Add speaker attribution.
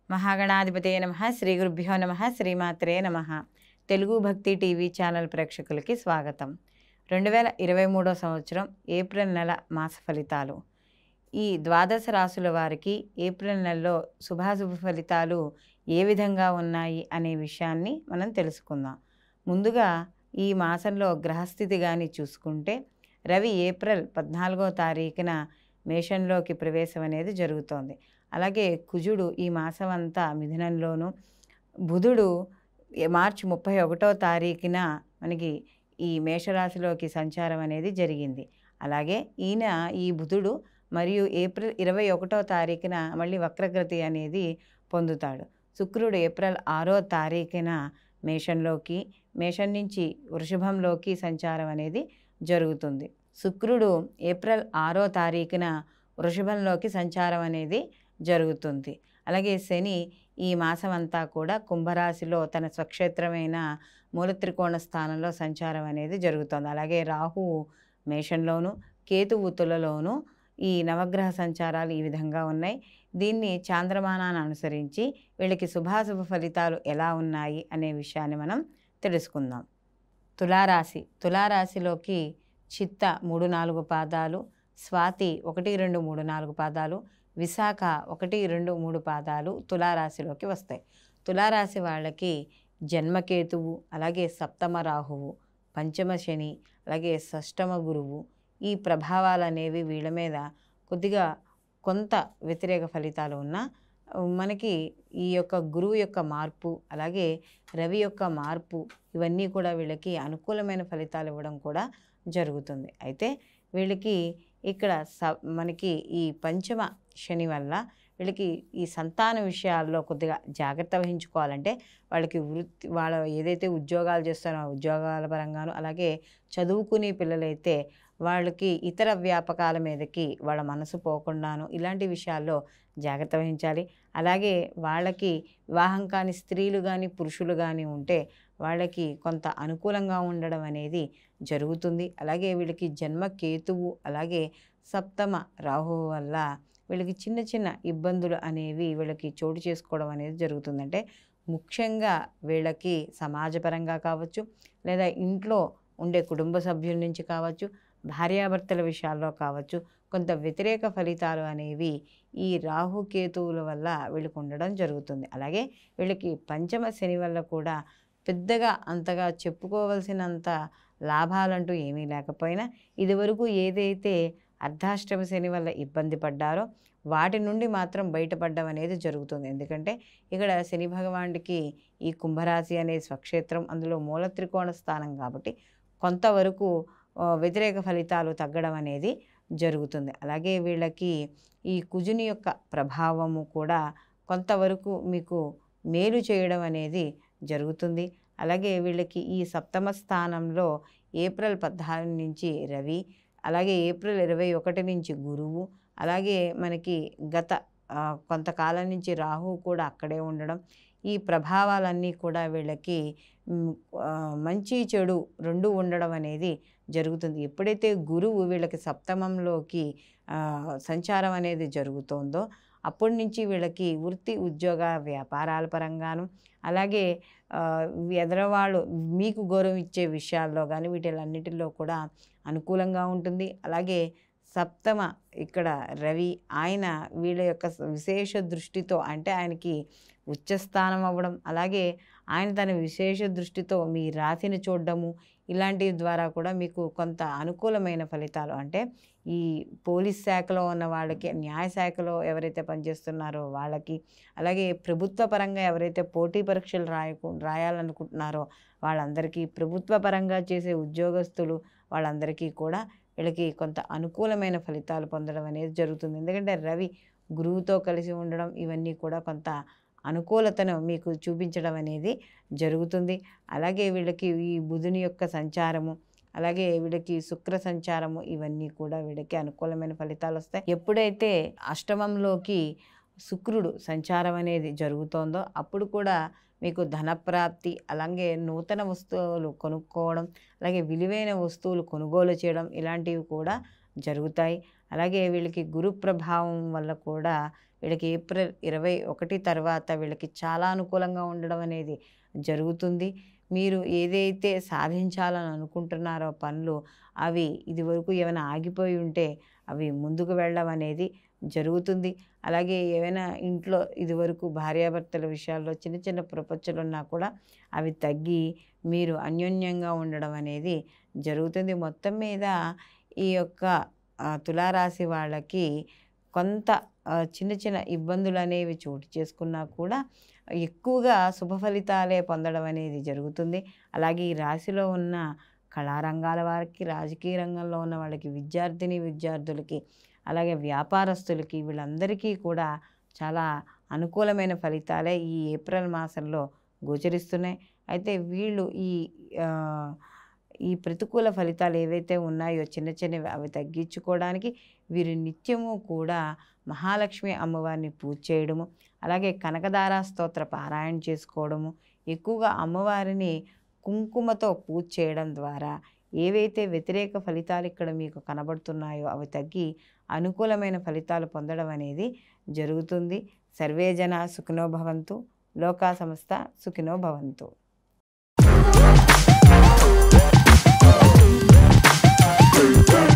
Speaker 1: మహాగణాధిపతే నమ శ్రీ గురుభ్యో నమ శ్రీమాత్రే నమ తెలుగు భక్తి టీవీ ఛానల్ ప్రేక్షకులకి స్వాగతం రెండు వేల ఇరవై మూడో సంవత్సరం ఏప్రిల్ నెల మాస ఫలితాలు ఈ ద్వాదశ రాసుల వారికి ఏప్రిల్ నెలలో శుభాశుభ ఫలితాలు ఏ విధంగా ఉన్నాయి అనే విషయాన్ని మనం తెలుసుకుందాం ముందుగా ఈ మాసంలో గ్రహస్థితి కానీ చూసుకుంటే రవి ఏప్రిల్ పద్నాలుగో తారీఖున మేషంలోకి ప్రవేశం అనేది జరుగుతోంది అలాగే కుజుడు ఈ మాసం అంతా మిథునంలోను బుధుడు ఏ- మార్చి ముప్పై ఒకటో తారీఖున మనకి ఈ మేషరాశిలోకి సంచారం అనేది జరిగింది అలాగే ఈయన ఈ బుధుడు మరియు ఏప్రిల్ ఇరవై ఒకటో తారీఖున మళ్ళీ వక్రగతి అనేది పొందుతాడు శుక్రుడు ఏప్రిల్ ఆరో తారీఖున మేషంలోకి మేషం నుంచి వృషభంలోకి సంచారం అనేది జరుగుతుంది శుక్రుడు ఏప్రిల్ ఆరో తారీఖున వృషభంలోకి సంచారం అనేది జరుగుతుంది అలాగే శని ఈ మాసం అంతా కూడా కుంభరాశిలో తన స్వక్షేత్రమైన మూలత్రికోణ స్థానంలో సంచారం అనేది జరుగుతుంది అలాగే రాహువు మేషంలోను కేతువు తులలోను ఈ నవగ్రహ సంచారాలు ఈ విధంగా ఉన్నాయి దీన్ని చాంద్రమానాన్ని అనుసరించి వీళ్ళకి శుభాశుభ ఫలితాలు ఎలా ఉన్నాయి అనే విషయాన్ని మనం తెలుసుకుందాం తులారాశి తులారాశిలోకి చిత్త మూడు నాలుగు పాదాలు స్వాతి ఒకటి రెండు మూడు నాలుగు పాదాలు విశాఖ ఒకటి రెండు మూడు పాదాలు తులారాశిలోకి వస్తాయి తులారాశి వాళ్ళకి జన్మకేతువు అలాగే సప్తమ రాహువు పంచమ శని అలాగే షష్టమ గురువు ఈ ప్రభావాలు అనేవి వీళ్ళ మీద కొద్దిగా కొంత వ్యతిరేక ఫలితాలు ఉన్నా మనకి ఈ యొక్క గురువు యొక్క మార్పు అలాగే రవి యొక్క మార్పు ఇవన్నీ కూడా వీళ్ళకి అనుకూలమైన ఫలితాలు ఇవ్వడం కూడా జరుగుతుంది అయితే వీళ్ళకి ఇక్కడ స మనకి ఈ పంచమ శని వల్ల వీళ్ళకి ఈ సంతాన విషయాల్లో కొద్దిగా జాగ్రత్త వహించుకోవాలంటే వాళ్ళకి వృత్తి వాళ్ళ ఏదైతే ఉద్యోగాలు చేస్తారో ఆ ఉద్యోగాల పరంగాను అలాగే చదువుకునే పిల్లలైతే వాళ్ళకి ఇతర వ్యాపకాల మీదకి వాళ్ళ మనసు పోకుండాను ఇలాంటి విషయాల్లో జాగ్రత్త వహించాలి అలాగే వాళ్ళకి వివాహం కాని స్త్రీలు కానీ పురుషులు కానీ ఉంటే వాళ్ళకి కొంత అనుకూలంగా ఉండడం అనేది జరుగుతుంది అలాగే వీళ్ళకి జన్మ కేతువు అలాగే సప్తమ రాహువు వల్ల వీళ్ళకి చిన్న చిన్న ఇబ్బందులు అనేవి వీళ్ళకి చోటు చేసుకోవడం అనేది జరుగుతుంది అంటే ముఖ్యంగా వీళ్ళకి సమాజపరంగా కావచ్చు లేదా ఇంట్లో ఉండే కుటుంబ సభ్యుల నుంచి కావచ్చు భార్యాభర్తల విషయాల్లో కావచ్చు కొంత వ్యతిరేక ఫలితాలు అనేవి ఈ రాహుకేతువుల వల్ల వీళ్ళకి ఉండడం జరుగుతుంది అలాగే వీళ్ళకి పంచమ శని వల్ల కూడా పెద్దగా అంతగా చెప్పుకోవలసినంత లాభాలంటూ ఏమీ లేకపోయినా ఇదివరకు ఏదైతే అర్ధాష్టమ శని వల్ల ఇబ్బంది పడ్డారో వాటి నుండి మాత్రం బయటపడడం అనేది జరుగుతుంది ఎందుకంటే ఇక్కడ శని భగవానుడికి ఈ కుంభరాశి అనే స్వక్షేత్రం అందులో మూల త్రికోణ స్థానం కాబట్టి కొంతవరకు ఆ, వ్యతిరేక ఫలితాలు తగ్గడం అనేది జరుగుతుంది అలాగే వీళ్ళకి ఈ కుజుని యొక్క ప్రభావము కూడా కొంతవరకు మీకు మేలు చేయడం అనేది జరుగుతుంది అలాగే వీళ్ళకి ఈ సప్తమ స్థానంలో ఏప్రిల్ పద్నాలుగు నుంచి రవి అలాగే ఏప్రిల్ ఇరవై ఒకటి నుంచి గురువు అలాగే మనకి గత ఆ, కొంతకాలం నుంచి రాహు కూడా అక్కడే ఉండడం ఈ ప్రభావాలన్నీ కూడా వీళ్ళకి మ్, ఆ, మంచి చెడు రెండు ఉండడం అనేది జరుగుతుంది ఎప్పుడైతే గురువు వీళ్ళకి సప్తమంలోకి ఆ, సంచారం అనేది జరుగుతోందో అప్పటి నుంచి వీళ్ళకి వృత్తి ఉద్యోగ వ్యాపారాల పరంగాను అలాగే ఆ, ఎదరవాళ్ళు మీకు గౌరవం ఇచ్చే విషయాల్లో కానీ వీటిలన్నిటిలో కూడా అనుకూలంగా ఉంటుంది అలాగే సప్తమ ఇక్కడ రవి ఆయన వీళ్ళ యొక్క విశేష దృష్టితో అంటే ఆయనకి ఉచ్చస్థానం అవ్వడం అలాగే ఆయన తన విశేష దృష్టితో మీ రాశిని చూడడము ఇలాంటి ద్వారా కూడా మీకు కొంత అనుకూలమైన ఫలితాలు అంటే ఈ పోలీస్ శాఖలో ఉన్న వాళ్ళకి న్యాయ శాఖలో ఎవరైతే పనిచేస్తున్నారో వాళ్ళకి అలాగే ప్రభుత్వ పరంగా ఎవరైతే పోటీ పరీక్షలు రాయకు రాయాలనుకుంటున్నారో వాళ్ళందరికీ ప్రభుత్వ పరంగా చేసే ఉద్యోగస్తులు వాళ్ళందరికీ కూడా వీళ్ళకి కొంత అనుకూలమైన ఫలితాలు పొందడం అనేది జరుగుతుంది ఎందుకంటే రవి గురువుతో కలిసి ఉండడం ఇవన్నీ కూడా కొంత అనుకూలతను మీకు చూపించడం అనేది జరుగుతుంది అలాగే వీళ్ళకి ఈ బుధుని యొక్క సంచారము అలాగే వీళ్ళకి శుక్ర సంచారము ఇవన్నీ కూడా వీళ్ళకి అనుకూలమైన ఫలితాలు వస్తాయి ఎప్పుడైతే అష్టమంలోకి శుక్రుడు సంచారం అనేది జరుగుతోందో అప్పుడు కూడా మీకు ధనప్రాప్తి అలాగే నూతన వస్తువులు కొనుక్కోవడం అలాగే విలువైన వస్తువులు కొనుగోలు చేయడం ఇలాంటివి కూడా జరుగుతాయి అలాగే వీళ్ళకి గురు ప్రభావం వల్ల కూడా వీళ్ళకి ఏప్రిల్ ఇరవై ఒకటి తర్వాత వీళ్ళకి చాలా అనుకూలంగా ఉండడం అనేది జరుగుతుంది మీరు ఏదైతే సాధించాలని అనుకుంటున్నారో పనులు అవి ఇదివరకు ఏమైనా ఆగిపోయి ఉంటే అవి ముందుకు వెళ్ళడం అనేది జరుగుతుంది అలాగే ఏమైనా ఇంట్లో ఇదివరకు భార్యాభర్తల విషయాల్లో చిన్న చిన్న ప్రపంచాలు ఉన్నా కూడా అవి తగ్గి మీరు అన్యోన్యంగా ఉండడం అనేది జరుగుతుంది మొత్తం మీద ఈ యొక్క ఆ, తులారాశి వాళ్ళకి కొంత ఆ, చిన్న చిన్న ఇబ్బందులు అనేవి చోటు చేసుకున్నా కూడా ఎక్కువగా శుభ ఫలితాలే పొందడం అనేది జరుగుతుంది అలాగే ఈ రాశిలో ఉన్న కళారంగాల వారికి రాజకీయ రంగంలో ఉన్న వాళ్ళకి విద్యార్థిని విద్యార్థులకి అలాగే వ్యాపారస్తులకి వీళ్ళందరికీ కూడా చాలా అనుకూలమైన ఫలితాలే ఈ ఏప్రిల్ మాసంలో గోచరిస్తున్నాయి అయితే వీళ్ళు ఈ ఆ, ఈ ప్రతికూల ఫలితాలు ఏవైతే ఉన్నాయో చిన్న చిన్నవి అవి తగ్గించుకోవడానికి వీరు నిత్యము కూడా మహాలక్ష్మి అమ్మవారిని పూజ చేయడము అలాగే కనకదార స్తోత్ర పారాయణ చేసుకోవడము ఎక్కువగా అమ్మవారిని కుంకుమతో పూజ చేయడం ద్వారా ఏవైతే వ్యతిరేక ఫలితాలు ఇక్కడ మీకు కనబడుతున్నాయో అవి తగ్గి అనుకూలమైన ఫలితాలు పొందడం అనేది జరుగుతుంది సర్వే జన సుఖినో భవంతు లోకా సంస్థ సుఖినో భవంతు
Speaker 2: Thank you.